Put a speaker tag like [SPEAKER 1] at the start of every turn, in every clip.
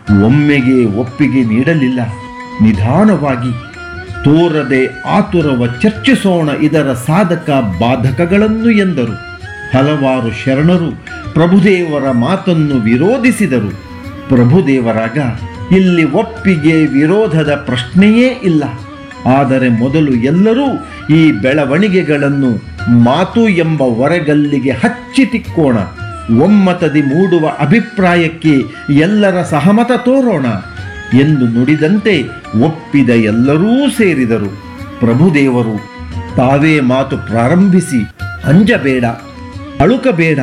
[SPEAKER 1] ಒಮ್ಮೆಗೆ ಒಪ್ಪಿಗೆ ನೀಡಲಿಲ್ಲ ನಿಧಾನವಾಗಿ ತೋರದೆ ಆತುರವ ಚರ್ಚಿಸೋಣ ಇದರ ಸಾಧಕ ಬಾಧಕಗಳನ್ನು ಎಂದರು ಹಲವಾರು ಶರಣರು ಪ್ರಭುದೇವರ ಮಾತನ್ನು ವಿರೋಧಿಸಿದರು ಪ್ರಭುದೇವರಾಗ ಇಲ್ಲಿ ಒಪ್ಪಿಗೆ ವಿರೋಧದ ಪ್ರಶ್ನೆಯೇ ಇಲ್ಲ ಆದರೆ ಮೊದಲು ಎಲ್ಲರೂ ಈ ಬೆಳವಣಿಗೆಗಳನ್ನು ಮಾತು ಎಂಬ ಹೊರಗಲ್ಲಿಗೆ ಹಚ್ಚಿ ತಿಕ್ಕೋಣ ಒಮ್ಮತದಿ ಮೂಡುವ ಅಭಿಪ್ರಾಯಕ್ಕೆ ಎಲ್ಲರ ಸಹಮತ ತೋರೋಣ ಎಂದು ನುಡಿದಂತೆ ಒಪ್ಪಿದ ಎಲ್ಲರೂ ಸೇರಿದರು ಪ್ರಭುದೇವರು ತಾವೇ ಮಾತು ಪ್ರಾರಂಭಿಸಿ ಅಂಜಬೇಡ ಅಳುಕಬೇಡ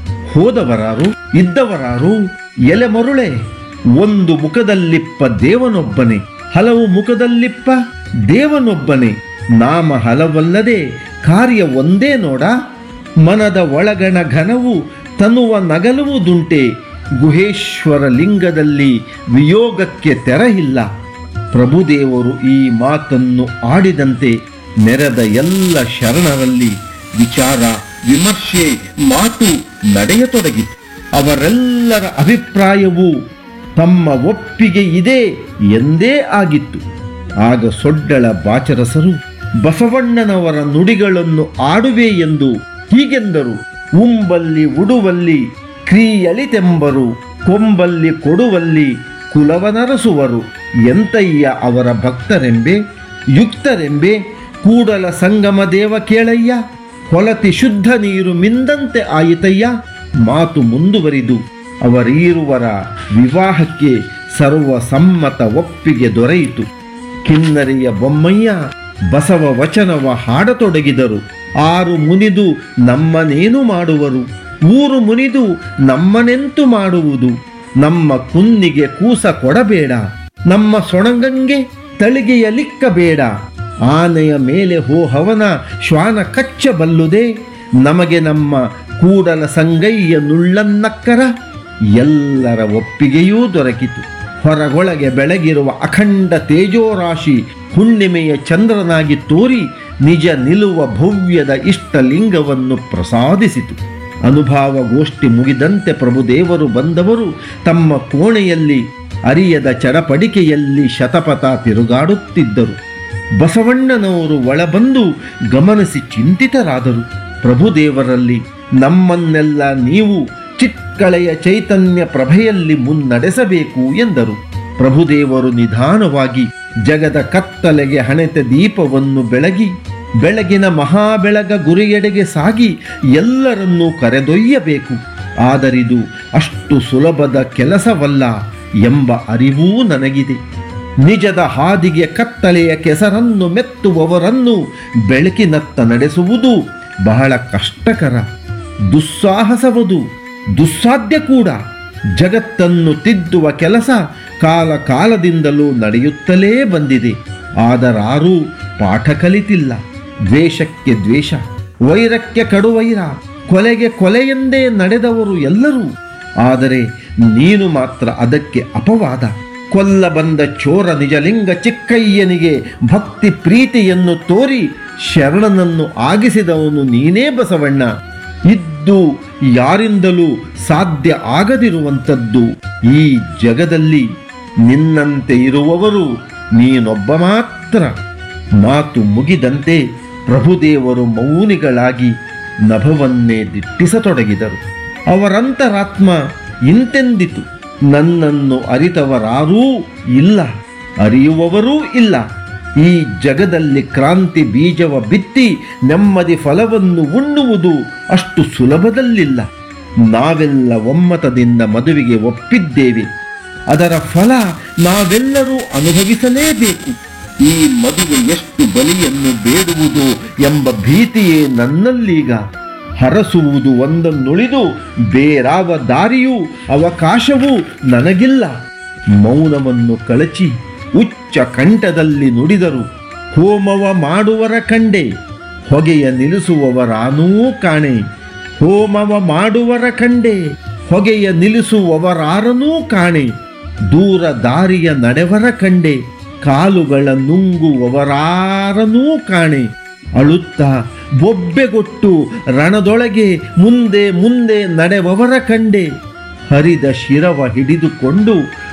[SPEAKER 1] ಹೋದವರಾರು ಇದ್ದವರಾರು ಎಲೆ ಮರುಳೆ ಒಂದು ಮುಖದಲ್ಲಿಪ್ಪ ದೇವನೊಬ್ಬನೇ ಹಲವು ಮುಖದಲ್ಲಿಪ್ಪ ದೇವನೊಬ್ಬನೇ ನಾಮ ಹಲವಲ್ಲದೆ ಕಾರ್ಯ ಒಂದೇ ನೋಡ ಮನದ ಒಳಗಣ ಘನವು ತನುವ ನಗಲುವುದುಂಟೆ ಗುಹೇಶ್ವರ ಲಿಂಗದಲ್ಲಿ ವಿಯೋಗಕ್ಕೆ ತೆರಹಿಲ್ಲ ಪ್ರಭುದೇವರು ಈ ಮಾತನ್ನು ಆಡಿದಂತೆ ನೆರೆದ ಎಲ್ಲ ಶರಣರಲ್ಲಿ ವಿಚಾರ ವಿಮರ್ಶೆ ಮಾತು ನಡೆಯತೊಡಗಿತು ಅವರೆಲ್ಲರ ಅಭಿಪ್ರಾಯವೂ ತಮ್ಮ ಒಪ್ಪಿಗೆ ಇದೆ ಎಂದೇ ಆಗಿತ್ತು ಆಗ ಸೊಡ್ಡಳ ಬಾಚರಸರು ಬಸವಣ್ಣನವರ ನುಡಿಗಳನ್ನು ಆಡುವೆ ಎಂದು ಹೀಗೆಂದರು ಉಂಬಲ್ಲಿ ಉಡುವಲ್ಲಿ ಕ್ರೀಯಳಿತೆಂಬರು ಕೊಂಬಲ್ಲಿ ಕೊಡುವಲ್ಲಿ ಕುಲವನರಸುವರು ಎಂತಯ್ಯ ಅವರ ಭಕ್ತರೆಂಬೆ ಯುಕ್ತರೆಂಬೆ ಕೂಡಲ ಸಂಗಮ ದೇವ ಕೇಳಯ್ಯ ಹೊಲತಿ ಶುದ್ಧ ನೀರು ಮಿಂದಂತೆ ಆಯಿತಯ್ಯ ಮಾತು ಮುಂದುವರಿದು ಅವರೀರುವರ ವಿವಾಹಕ್ಕೆ ಸರ್ವಸಮ್ಮತ ಒಪ್ಪಿಗೆ ದೊರೆಯಿತು ಕಿನ್ನರಿಯ ಬೊಮ್ಮಯ್ಯ ಬಸವ ವಚನವ ಹಾಡತೊಡಗಿದರು ಆರು ಮುನಿದು ನಮ್ಮನೇನು ಮಾಡುವರು ಊರು ಮುನಿದು ನಮ್ಮನೆಂತು ಮಾಡುವುದು ನಮ್ಮ ಕುನ್ನಿಗೆ ಕೂಸ ಕೊಡಬೇಡ ನಮ್ಮ ಸೊಣಗಂಗೆ ತಳಿಗೆಯ ಲಿಕ್ಕಬೇಡ ಆನೆಯ ಮೇಲೆ ಹೋಹವನ ಶ್ವಾನ ಕಚ್ಚಬಲ್ಲುದೆ ನಮಗೆ ನಮ್ಮ ಕೂಡಲ ಸಂಗಯ್ಯ ನುಳ್ಳನ್ನಕ್ಕರ ಎಲ್ಲರ ಒಪ್ಪಿಗೆಯೂ ದೊರಕಿತು ಹೊರಗೊಳಗೆ ಬೆಳಗಿರುವ ಅಖಂಡ ತೇಜೋರಾಶಿ ಹುಣ್ಣಿಮೆಯ ಚಂದ್ರನಾಗಿ ತೋರಿ ನಿಜ ನಿಲುವ ಭವ್ಯದ ಇಷ್ಟಲಿಂಗವನ್ನು ಪ್ರಸಾದಿಸಿತು ಅನುಭಾವ ಗೋಷ್ಠಿ ಮುಗಿದಂತೆ ಪ್ರಭುದೇವರು ಬಂದವರು ತಮ್ಮ ಕೋಣೆಯಲ್ಲಿ ಅರಿಯದ ಚಡಪಡಿಕೆಯಲ್ಲಿ ಶತಪಥ ತಿರುಗಾಡುತ್ತಿದ್ದರು ಬಸವಣ್ಣನವರು ಒಳಬಂದು ಗಮನಿಸಿ ಚಿಂತಿತರಾದರು ಪ್ರಭುದೇವರಲ್ಲಿ ನಮ್ಮನ್ನೆಲ್ಲ ನೀವು ಚಿಕ್ಕಳೆಯ ಚೈತನ್ಯ ಪ್ರಭೆಯಲ್ಲಿ ಮುನ್ನಡೆಸಬೇಕು ಎಂದರು ಪ್ರಭುದೇವರು ನಿಧಾನವಾಗಿ ಜಗದ ಕತ್ತಲೆಗೆ ಹಣೆತ ದೀಪವನ್ನು ಬೆಳಗಿ ಬೆಳಗಿನ ಮಹಾಬೆಳಗ ಗುರಿಯೆಡೆಗೆ ಸಾಗಿ ಎಲ್ಲರನ್ನೂ ಕರೆದೊಯ್ಯಬೇಕು ಆದರಿದು ಅಷ್ಟು ಸುಲಭದ ಕೆಲಸವಲ್ಲ ಎಂಬ ಅರಿವೂ ನನಗಿದೆ ನಿಜದ ಹಾದಿಗೆ ಕತ್ತಲೆಯ ಕೆಸರನ್ನು ಮೆತ್ತುವವರನ್ನು ಬೆಳಕಿನತ್ತ ನಡೆಸುವುದು ಬಹಳ ಕಷ್ಟಕರ ದುಸ್ಸಾಹಸವದು ದ್ದುಸ್ಸಾಧ್ಯ ಕೂಡ ಜಗತ್ತನ್ನು ತಿದ್ದುವ ಕೆಲಸ ಕಾಲ ಕಾಲದಿಂದಲೂ ನಡೆಯುತ್ತಲೇ ಬಂದಿದೆ ಆದರಾರೂ ಪಾಠ ಕಲಿತಿಲ್ಲ ದ್ವೇಷಕ್ಕೆ ದ್ವೇಷ ವೈರಕ್ಕೆ ಕಡುವೈರ ಕೊಲೆಗೆ ಕೊಲೆಯೆಂದೇ ನಡೆದವರು ಎಲ್ಲರೂ ಆದರೆ ನೀನು ಮಾತ್ರ ಅದಕ್ಕೆ ಅಪವಾದ ಕೊಲ್ಲ ಬಂದ ಚೋರ ನಿಜಲಿಂಗ ಚಿಕ್ಕಯ್ಯನಿಗೆ ಭಕ್ತಿ ಪ್ರೀತಿಯನ್ನು ತೋರಿ ಶರಣನನ್ನು ಆಗಿಸಿದವನು ನೀನೇ ಬಸವಣ್ಣ ಇದ್ದು ಯಾರಿಂದಲೂ ಸಾಧ್ಯ ಆಗದಿರುವಂಥದ್ದು ಈ ಜಗದಲ್ಲಿ ನಿನ್ನಂತೆ ಇರುವವರು ನೀನೊಬ್ಬ ಮಾತ್ರ ಮಾತು ಮುಗಿದಂತೆ ಪ್ರಭುದೇವರು ಮೌನಿಗಳಾಗಿ ನಭವನ್ನೇ ದಿಟ್ಟಿಸತೊಡಗಿದರು ಅವರಂತರಾತ್ಮ ಇಂತೆಂದಿತು ನನ್ನನ್ನು ಅರಿತವರಾರೂ ಇಲ್ಲ ಅರಿಯುವವರೂ ಇಲ್ಲ ಈ ಜಗದಲ್ಲಿ ಕ್ರಾಂತಿ ಬೀಜವ ಬಿತ್ತಿ ನೆಮ್ಮದಿ ಫಲವನ್ನು ಉಣ್ಣುವುದು ಅಷ್ಟು ಸುಲಭದಲ್ಲಿಲ್ಲ ನಾವೆಲ್ಲ ಒಮ್ಮತದಿಂದ ಮದುವೆಗೆ ಒಪ್ಪಿದ್ದೇವೆ ಅದರ ಫಲ ನಾವೆಲ್ಲರೂ ಅನುಭವಿಸಲೇಬೇಕು ಈ ಮದುವೆ ಎಷ್ಟು ಬಲಿಯನ್ನು ಬೇಡುವುದು ಎಂಬ ಭೀತಿಯೇ ನನ್ನಲ್ಲೀಗ ಹರಸುವುದು ಒಂದನ್ನುಳಿದು ಬೇರಾವ ದಾರಿಯೂ ಅವಕಾಶವೂ ನನಗಿಲ್ಲ ಮೌನವನ್ನು ಕಳಚಿ ಉಚ್ಚ ಕಂಠದಲ್ಲಿ ನುಡಿದರು ಹೋಮವ ಮಾಡುವರ ಕಂಡೆ ಹೊಗೆಯ ನಿಲ್ಲಿಸುವವರಾನೂ ಕಾಣೆ ಹೋಮವ ಮಾಡುವರ ಕಂಡೆ ಹೊಗೆಯ ನಿಲ್ಲಿಸುವವರಾರನೂ ಕಾಣೆ ದೂರ ದಾರಿಯ ನಡೆವರ ಕಂಡೆ ಕಾಲುಗಳ ನುಂಗುವವರಾರನೂ ಕಾಣೆ ಅಳುತ್ತಾ ಬೊಬ್ಬೆಗೊಟ್ಟು ರಣದೊಳಗೆ ಮುಂದೆ ಮುಂದೆ ನಡೆವವರ ಕಂಡೆ ಹರಿದ ಶಿರವ ಹಿಡಿದುಕೊಂಡು